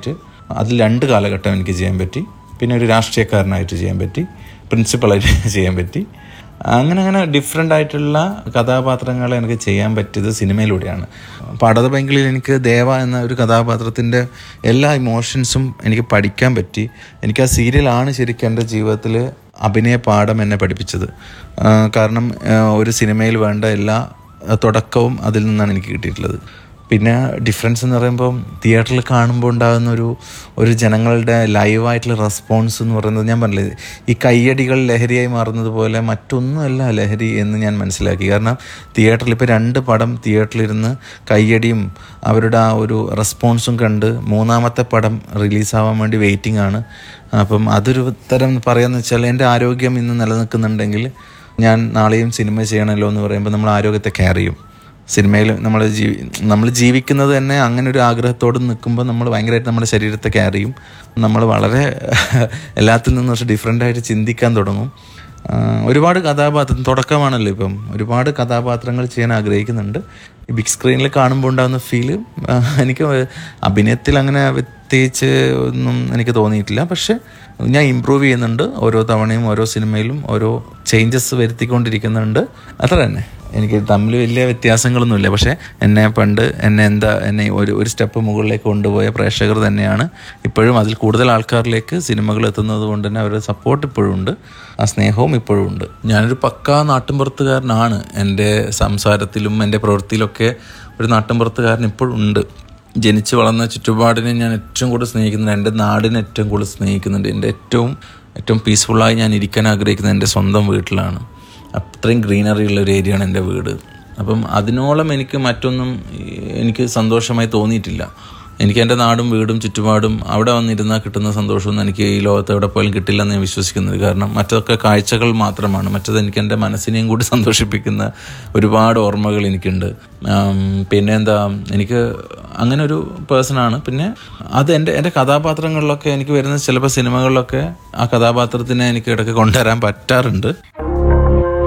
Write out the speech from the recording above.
ആയിട്ട് അതിൽ രണ്ട് കാലഘട്ടം എനിക്ക് ചെയ്യാൻ പറ്റി പിന്നെ ഒരു രാഷ്ട്രീയക്കാരനായിട്ട് ചെയ്യാൻ പറ്റി പ്രിൻസിപ്പളായിട്ട് ചെയ്യാൻ പറ്റി അങ്ങനെ അങ്ങനെ ഡിഫറെൻ്റ് ആയിട്ടുള്ള കഥാപാത്രങ്ങളെ എനിക്ക് ചെയ്യാൻ പറ്റിയത് സിനിമയിലൂടെയാണ് പാടത ബംഗിളിൽ എനിക്ക് ദേവ എന്ന ഒരു കഥാപാത്രത്തിൻ്റെ എല്ലാ ഇമോഷൻസും എനിക്ക് പഠിക്കാൻ പറ്റി എനിക്ക് ആ സീരിയലാണ് ശരിക്കും എൻ്റെ ജീവിതത്തിൽ അഭിനയ പാഠം എന്നെ പഠിപ്പിച്ചത് ആ, കാരണം ആ, ഒരു സിനിമയിൽ വേണ്ട എല്ലാ ആ, തുടക്കവും അതിൽ നിന്നാണ് എനിക്ക് കിട്ടിയിട്ടുള്ളത് പിന്നെ ഡിഫറൻസ് എന്ന് പറയുമ്പോൾ തിയേറ്ററിൽ കാണുമ്പോൾ ഉണ്ടാകുന്ന ഒരു ഒരു ജനങ്ങളുടെ ലൈവായിട്ടുള്ള റെസ്പോൺസ് എന്ന് പറയുന്നത് ഞാൻ പറഞ്ഞില്ലേ ഈ കയ്യടികൾ ലഹരിയായി മാറുന്നത് പോലെ മറ്റൊന്നുമല്ല ലഹരി എന്ന് ഞാൻ മനസ്സിലാക്കി കാരണം തിയേറ്ററിൽ ഇപ്പോൾ രണ്ട് പടം തിയേറ്ററിലിരുന്ന് കയ്യടിയും അവരുടെ ആ ഒരു റെസ്പോൺസും കണ്ട് മൂന്നാമത്തെ പടം റിലീസാവാൻ വേണ്ടി വെയിറ്റിംഗ് ആണ് അപ്പം അതൊരു തരം പറയാന്ന് വെച്ചാൽ എൻ്റെ ആരോഗ്യം ഇന്ന് നിലനിൽക്കുന്നുണ്ടെങ്കിൽ ഞാൻ നാളെയും സിനിമ ചെയ്യണമല്ലോ എന്ന് പറയുമ്പോൾ നമ്മൾ ആരോഗ്യത്തെ കെയർ ചെയ്യും സിനിമയിൽ നമ്മൾ ജീവി നമ്മൾ ജീവിക്കുന്നത് തന്നെ അങ്ങനെ ഒരു ആഗ്രഹത്തോട് നിൽക്കുമ്പോൾ നമ്മൾ ഭയങ്കരമായിട്ട് നമ്മുടെ ശരീരത്തെ കെയർ ചെയ്യും നമ്മൾ വളരെ എല്ലാത്തിൽ നിന്നും കുറച്ച് ഡിഫറെൻ്റ് ആയിട്ട് ചിന്തിക്കാൻ തുടങ്ങും ആ, ഒരുപാട് കഥാപാത്രം തുടക്കമാണല്ലോ ഇപ്പം ഒരുപാട് കഥാപാത്രങ്ങൾ ചെയ്യാൻ ആഗ്രഹിക്കുന്നുണ്ട് ഈ ബിഗ് സ്ക്രീനിൽ കാണുമ്പോൾ ഉണ്ടാകുന്ന ഫീല് എനിക്ക് അഭിനയത്തിൽ അങ്ങനെ പ്രത്യേകിച്ച് ഒന്നും എനിക്ക് തോന്നിയിട്ടില്ല പക്ഷെ ഞാൻ ഇമ്പ്രൂവ് ചെയ്യുന്നുണ്ട് ഓരോ തവണയും ഓരോ സിനിമയിലും ഓരോ ചേഞ്ചസ് വരുത്തിക്കൊണ്ടിരിക്കുന്നുണ്ട് അത്ര തന്നെ എനിക്ക് തമ്മിൽ വലിയ വ്യത്യാസങ്ങളൊന്നുമില്ല പക്ഷേ എന്നെ പണ്ട് എന്നെ എന്താ എന്നെ ഒരു ഒരു സ്റ്റെപ്പ് മുകളിലേക്ക് കൊണ്ടുപോയ പ്രേക്ഷകർ തന്നെയാണ് ഇപ്പോഴും അതിൽ കൂടുതൽ ആൾക്കാരിലേക്ക് സിനിമകൾ എത്തുന്നത് കൊണ്ട് തന്നെ അവരുടെ സപ്പോർട്ട് ഇപ്പോഴും ഉണ്ട് ആ സ്നേഹവും ഇപ്പോഴും ഉണ്ട് ഞാനൊരു പക്കാ നാട്ടിൻപുറത്തുകാരനാണ് എൻ്റെ സംസാരത്തിലും എൻ്റെ പ്രവൃത്തിയിലൊക്കെ ഒരു നാട്ടിൻപുറത്തുകാരൻ ഇപ്പോഴും ഉണ്ട് ജനിച്ചു വളർന്ന ചുറ്റുപാടിനെ ഞാൻ ഏറ്റവും കൂടുതൽ സ്നേഹിക്കുന്നുണ്ട് എൻ്റെ നാടിനെ ഏറ്റവും കൂടുതൽ സ്നേഹിക്കുന്നുണ്ട് എൻ്റെ ഏറ്റവും ഏറ്റവും പീസ്ഫുള്ളായി ഞാൻ ഇരിക്കാൻ ആഗ്രഹിക്കുന്നത് എൻ്റെ സ്വന്തം വീട്ടിലാണ് അത്രയും ഗ്രീനറി ഉള്ള ഒരു ഏരിയയാണ് എൻ്റെ വീട് അപ്പം അതിനോളം എനിക്ക് മറ്റൊന്നും എനിക്ക് സന്തോഷമായി തോന്നിയിട്ടില്ല എനിക്ക് എൻ്റെ നാടും വീടും ചുറ്റുപാടും അവിടെ വന്നിരുന്നാൽ കിട്ടുന്ന സന്തോഷമൊന്നും എനിക്ക് ഈ ലോകത്ത് എവിടെ പോയാലും കിട്ടില്ലെന്ന് ഞാൻ വിശ്വസിക്കുന്നത് കാരണം മറ്റതൊക്കെ കാഴ്ചകൾ മാത്രമാണ് മറ്റത് എനിക്ക് എൻ്റെ മനസ്സിനെയും കൂടി സന്തോഷിപ്പിക്കുന്ന ഒരുപാട് ഓർമ്മകൾ എനിക്കുണ്ട് ആം, പിന്നെ എന്താ എനിക്ക് അങ്ങനെ ഒരു പേഴ്സണാണ് പിന്നെ അത് എൻ്റെ എൻ്റെ കഥാപാത്രങ്ങളിലൊക്കെ എനിക്ക് വരുന്ന ചിലപ്പോൾ സിനിമകളിലൊക്കെ ആ കഥാപാത്രത്തിനെ എനിക്ക് ഇടയ്ക്ക് കൊണ്ടുവരാൻ പറ്റാറുണ്ട്